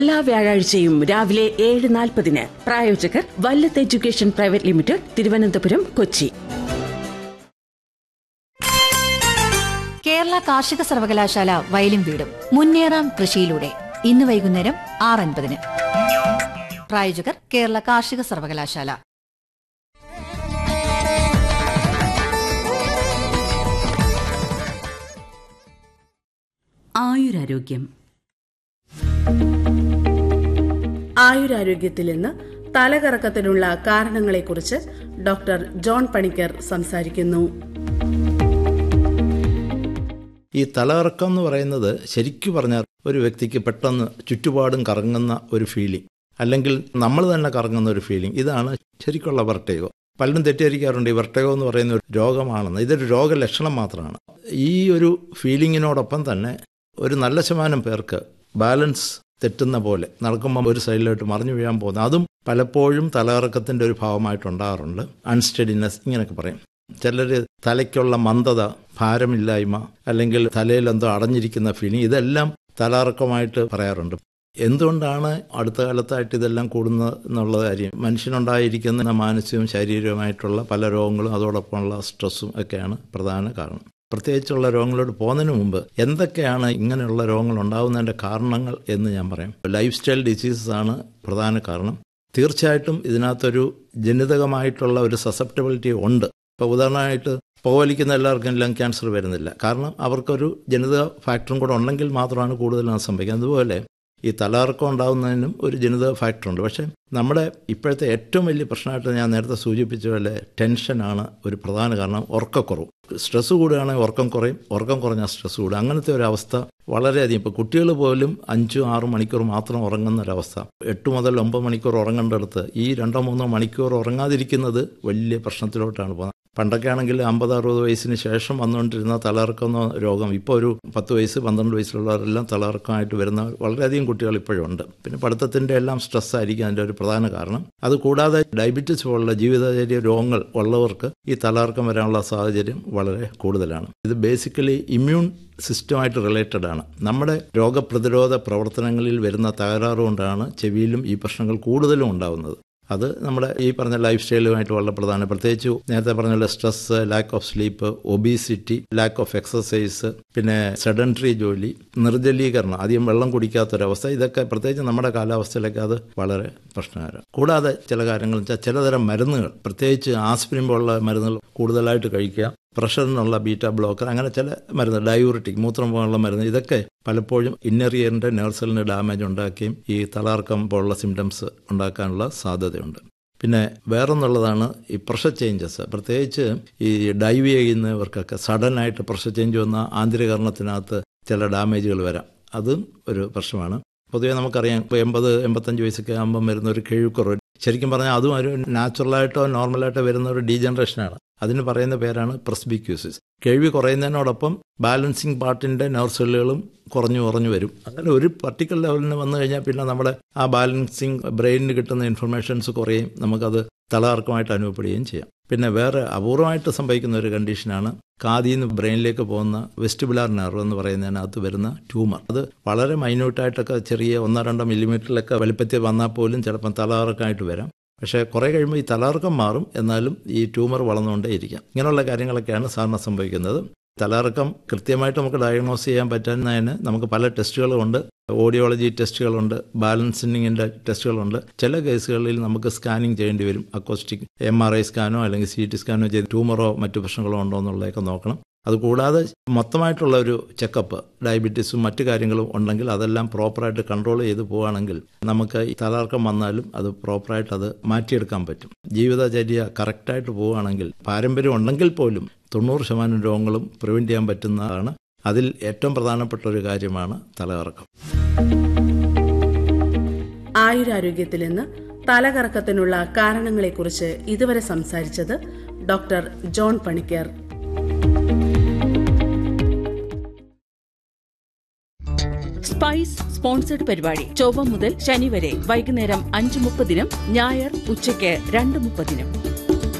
എല്ലാ വ്യാഴാഴ്ചയും രാവിലെ ഏഴ് നാൽപ്പതിന് പ്രായോജകർ Vallath education private limited Thiruvananthapuram Kochi Kerala കാർഷിക സർവകലാശാല വയലും വീടും മുന്നേറാം കൃഷിയിലൂടെ ഇന്ന് വൈകുന്നേരം ആറ് അൻപതിന് പ്രായോജകർ കേരള കാർഷിക സർവകലാശാല ആയുരാരോഗ്യം ആയുരാരോഗ്യത്തിൽ ഇന്ന് തലകറക്കത്തിനുള്ള കാരണങ്ങളെക്കുറിച്ച് ഡോക്ടർ ജോൺ പണിക്കർ സംസാരിക്കുന്നു ഈ തലകറക്കം എന്ന് പറയുന്നത് ശരിക്കു പറഞ്ഞാൽ ഒരു വ്യക്തിക്ക് പെട്ടെന്ന് ചുറ്റുപാടും കറങ്ങുന്ന ഒരു ഫീലിംഗ് അല്ലെങ്കിൽ നമ്മൾ തന്നെ കറങ്ങുന്ന ഒരു ഫീലിംഗ് ഇതാണ് ശരിക്കുള്ള വെർട്ടേഗോ പലരും തെറ്റിദ്ധരിക്കാറുണ്ട് ഈ വെർട്ടേഗോ എന്ന് പറയുന്ന ഒരു രോഗമാണെന്ന് ഇതൊരു രോഗലക്ഷണം മാത്രമാണ് ഈ ഒരു ഫീലിങ്ങിനോടൊപ്പം തന്നെ ഒരു നല്ല ശതമാനം പേർക്ക് ബാലൻസ് തെറ്റുന്ന പോലെ നടക്കുമ്പോൾ ഒരു സൈഡിലോട്ട് മറിഞ്ഞു വീഴാൻ പോകുന്ന അതും പലപ്പോഴും തലകറക്കത്തിൻ്റെ ഒരു ഭാഗമായിട്ടുണ്ടാകാറുണ്ട് അൺസ്റ്റഡിനെസ് ഇങ്ങനെയൊക്കെ പറയും ചിലർ തലയ്ക്കുള്ള മന്ദത ഭാരമില്ലായ്മ അല്ലെങ്കിൽ തലയിൽ എന്തോ അടഞ്ഞിരിക്കുന്ന ഫീലിംഗ് ഇതെല്ലാം തലകറക്കമായിട്ട് പറയാറുണ്ട് എന്തുകൊണ്ടാണ് അടുത്ത കാലത്തായിട്ട് ഇതെല്ലാം കൂടുന്നത് എന്നുള്ള കാര്യം മനുഷ്യനുണ്ടായിരിക്കുന്ന മാനസികവും ശാരീരികവുമായിട്ടുള്ള പല രോഗങ്ങളും അതോടൊപ്പമുള്ള സ്ട്രെസ്സും ഒക്കെയാണ് പ്രധാന കാരണം പ്രത്യേകിച്ചുള്ള രോഗങ്ങളോട് പോകുന്നതിന് മുമ്പ് എന്തൊക്കെയാണ് ഇങ്ങനെയുള്ള രോഗങ്ങൾ ഉണ്ടാകുന്നതിൻ്റെ കാരണങ്ങൾ എന്ന് ഞാൻ പറയാം ലൈഫ് സ്റ്റൈൽ ഡിസീസസ് ആണ് പ്രധാന കാരണം തീർച്ചയായിട്ടും ഇതിനകത്തൊരു ജനിതകമായിട്ടുള്ള ഒരു സസെപ്റ്റബിലിറ്റി ഉണ്ട് ഇപ്പോൾ ഉദാഹരണമായിട്ട് പുകവലിക്കുന്ന എല്ലാവർക്കും ലങ് ക്യാൻസർ വരുന്നില്ല കാരണം അവർക്കൊരു ജനിതക ഫാക്ടറും കൂടെ ഉണ്ടെങ്കിൽ മാത്രമാണ് കൂടുതലും അത് സംഭവിക്കുന്നത് അതുപോലെ ഈ തലകറക്കം ഉണ്ടാകുന്നതിനും ഒരു ജനിതക ഫാക്ടറുണ്ട് പക്ഷേ നമ്മുടെ ഇപ്പോഴത്തെ ഏറ്റവും വലിയ പ്രശ്നമായിട്ട് ഞാൻ നേരത്തെ സൂചിപ്പിച്ച പോലെ ടെൻഷനാണ് ഒരു പ്രധാന കാരണം ഉറക്കക്കുറവ് സ്ട്രെസ് കൂടുകയാണെങ്കിൽ ഉറക്കം കുറയും ഉറക്കം കുറഞ്ഞാൽ സ്ട്രെസ് കൂടും അങ്ങനത്തെ ഒരു അവസ്ഥ വളരെയധികം ഇപ്പോൾ കുട്ടികൾ പോലും അഞ്ചും ആറും മണിക്കൂർ മാത്രം ഉറങ്ങുന്ന ഒരവസ്ഥ എട്ട് മുതൽ ഒമ്പത് മണിക്കൂർ ഉറങ്ങേണ്ടടുത്ത് ഈ രണ്ടോ മൂന്നോ മണിക്കൂർ ഉറങ്ങാതിരിക്കുന്നത് വലിയ പ്രശ്നത്തിലോട്ടാണ് പോകുന്നത് പണ്ടൊക്കെ ആണെങ്കിൽ അമ്പത് അറുപത് വയസ്സിന് ശേഷം വന്നുകൊണ്ടിരുന്ന തലകറക്കുന്ന രോഗം ഇപ്പോൾ ഒരു പത്ത് വയസ്സ് പന്ത്രണ്ട് വയസ്സിലുള്ളവരെല്ലാം തലകറക്കമായിട്ട് വരുന്ന വളരെയധികം കുട്ടികൾ ഇപ്പോഴും ഉണ്ട് പിന്നെ പഠിത്തത്തിൻ്റെ എല്ലാം സ്ട്രെസ് ആയിരിക്കും അതിൻ്റെ ഒരു പ്രധാന കാരണം അതുകൂടാതെ ഡയബറ്റിസ് പോലുള്ള ജീവിതചര്യ രോഗങ്ങൾ ഉള്ളവർക്ക് ഈ തലകറക്കം വരാനുള്ള സാഹചര്യം വളരെ കൂടുതലാണ് ഇത് ബേസിക്കലി ഇമ്മ്യൂൺ സിസ്റ്റമായിട്ട് റിലേറ്റഡ് ആണ് നമ്മുടെ രോഗപ്രതിരോധ പ്രവർത്തനങ്ങളിൽ വരുന്ന തകരാറ് കൊണ്ടാണ് ചെവിയിലും ഈ പ്രശ്നങ്ങൾ കൂടുതലും ഉണ്ടാകുന്നത് അത് നമ്മുടെ ഈ പറഞ്ഞ ലൈഫ് സ്റ്റൈലുമായിട്ട് വളരെ പ്രധാനം പ്രത്യേകിച്ച് നേരത്തെ പറഞ്ഞ stress lack of sleep obesity lack of exercise പിന്നെ സെഡൻറ്ററി ജോലി നിർജ്ജലീകരണം അധികം വെള്ളം കുടിക്കാത്തൊരവസ്ഥ ഇതൊക്കെ പ്രത്യേകിച്ച് നമ്മുടെ കാലാവസ്ഥയിലൊക്കെ അത് വളരെ പ്രശ്നകരം കൂടാതെ ചില കാര്യങ്ങൾ വെച്ചാൽ ചിലതരം മരുന്നുകൾ പ്രത്യേകിച്ച് ആസ്പിരിൻ പോലുള്ള മരുന്നുകൾ കൂടുതലായിട്ട് കഴിക്കുക പ്രഷറിനുള്ള ബീറ്റ ബ്ലോക്കർ അങ്ങനെ ചില മരുന്ന് ഡയൂറിറ്റിക് മൂത്രം പോലുള്ള മരുന്ന് ഇതൊക്കെ പലപ്പോഴും ഇന്നർ ഇയറിൻ്റെ നേഴ്സലിന് ഡാമേജ് ഉണ്ടാക്കുകയും ഈ തലകറക്കം പോലുള്ള സിംറ്റംസ് ഉണ്ടാക്കാനുള്ള സാധ്യതയുണ്ട് പിന്നെ വേറൊന്നുള്ളതാണ് ഈ പ്രഷർ ചേഞ്ചസ് പ്രത്യേകിച്ച് ഈ ഡൈവ് ചെയ്യുന്നവർക്കൊക്കെ സഡനായിട്ട് പ്രഷർ ചേഞ്ച് വന്ന ആന്തരികരണത്തിനകത്ത് ചില ഡാമേജുകൾ വരാം അതും ഒരു പ്രശ്നമാണ് പൊതുവേ നമുക്കറിയാം ഇപ്പോൾ എൺപത് എൺപത്തഞ്ച് വയസ്സൊക്കെ ആകുമ്പം വരുന്ന ഒരു കിഴുക്കുറവ് ശരിക്കും പറഞ്ഞാൽ അതും ഒരു നാച്ചുറലായിട്ടോ നോർമലായിട്ടോ വരുന്ന ഒരു ഡീജനറേഷനാണ് അതിന് പറയുന്ന പേരാണ് പ്രസ്ബിക്യൂസിസ് കേൾവി കുറയുന്നതിനോടൊപ്പം ബാലൻസിങ് പാർട്ടിൻ്റെ നെർവ് സെല്ലുകളും കുറഞ്ഞു കുറഞ്ഞു വരും അങ്ങനെ ഒരു പർട്ടിക്കുലർ ലെവലിന് വന്നു കഴിഞ്ഞാൽ പിന്നെ നമ്മുടെ ആ ബാലൻസിങ് ബ്രെയിനിന് കിട്ടുന്ന ഇൻഫർമേഷൻസ് കുറയും നമുക്കത് തലകർക്കമായിട്ട് അനുഭവപ്പെടുകയും ചെയ്യാം പിന്നെ വേറെ അപൂർവമായിട്ട് സംഭവിക്കുന്ന ഒരു കണ്ടീഷനാണ് കാതിൽ നിന്ന് ബ്രെയിനിലേക്ക് പോകുന്ന വെസ്റ്റിബുലാർ നെർവ് എന്ന് പറയുന്നതിനകത്ത് വരുന്ന ട്യൂമർ അത് വളരെ മൈന്യൂട്ടായിട്ടൊക്കെ ചെറിയ ഒന്നോ രണ്ടോ മില്ലിമീറ്ററിലൊക്കെ വലിപ്പത്തിൽ വന്നാൽ പോലും ചിലപ്പം തലകറക്കമായിട്ട് വരാം പക്ഷേ കുറേ കഴിയുമ്പോൾ ഈ തലകറക്കം മാറും എന്നാലും ഈ ട്യൂമർ വളർന്നുകൊണ്ടേ ഇരിക്കാം ഇങ്ങനെയുള്ള കാര്യങ്ങളൊക്കെയാണ് സാധാരണ സംഭവിക്കുന്നത് തലകറക്കം കൃത്യമായിട്ട് നമുക്ക് ഡയഗ്നോസ് ചെയ്യാൻ പറ്റുന്നതിന് നമുക്ക് പല ടെസ്റ്റുകളുമുണ്ട് ഓഡിയോളജി ടെസ്റ്റുകളുണ്ട് ബാലൻസിങ്ങിൻ്റെ ടെസ്റ്റുകളുണ്ട് ചില കേസുകളിൽ നമുക്ക് സ്കാനിങ് ചെയ്യേണ്ടി വരും അക്കോസ്റ്റിക് എം ആർ ഐ സ്കാനോ അല്ലെങ്കിൽ സി ടി സ്കാനോ ചെയ്ത് ട്യൂമറോ മറ്റു പ്രശ്നങ്ങളോ ഉണ്ടോ എന്നുള്ളതൊക്കെ നോക്കണം അതുകൂടാതെ മൊത്തമായിട്ടുള്ള ഒരു ചെക്കപ്പ് ഡയബറ്റീസും മറ്റു കാര്യങ്ങളും ഉണ്ടെങ്കിൽ അതെല്ലാം പ്രോപ്പറായിട്ട് കൺട്രോൾ ചെയ്ത് പോവുകയാണെങ്കിൽ നമുക്ക് ഈ തലകർക്കം വന്നാലും അത് പ്രോപ്പറായിട്ട് അത് മാറ്റിയെടുക്കാൻ പറ്റും ജീവിതചര്യ കറക്റ്റായിട്ട് പോവുകയാണെങ്കിൽ പാരമ്പര്യം ഉണ്ടെങ്കിൽ പോലും തൊണ്ണൂറ് ശതമാനം രോഗങ്ങളും പ്രിവെൻറ്റ് ചെയ്യാൻ പറ്റുന്നതാണ് അതിൽ ഏറ്റവും പ്രധാനപ്പെട്ട ഒരു കാര്യമാണ് തലകറക്കം ആയുരാരോഗ്യത്തിൽ ഇന്ന് തലകറക്കത്തിനുള്ള കാരണങ്ങളെക്കുറിച്ച് ഇതുവരെ സംസാരിച്ചത് doctor John Panicker spice sponsored പരിപാടി ചൊവ്വ മുതൽ ശനി വരെ വൈകുന്നേരം അഞ്ച് മുപ്പതിനും ഞായർ ഉച്ചയ്ക്ക് രണ്ട് മുപ്പതിനും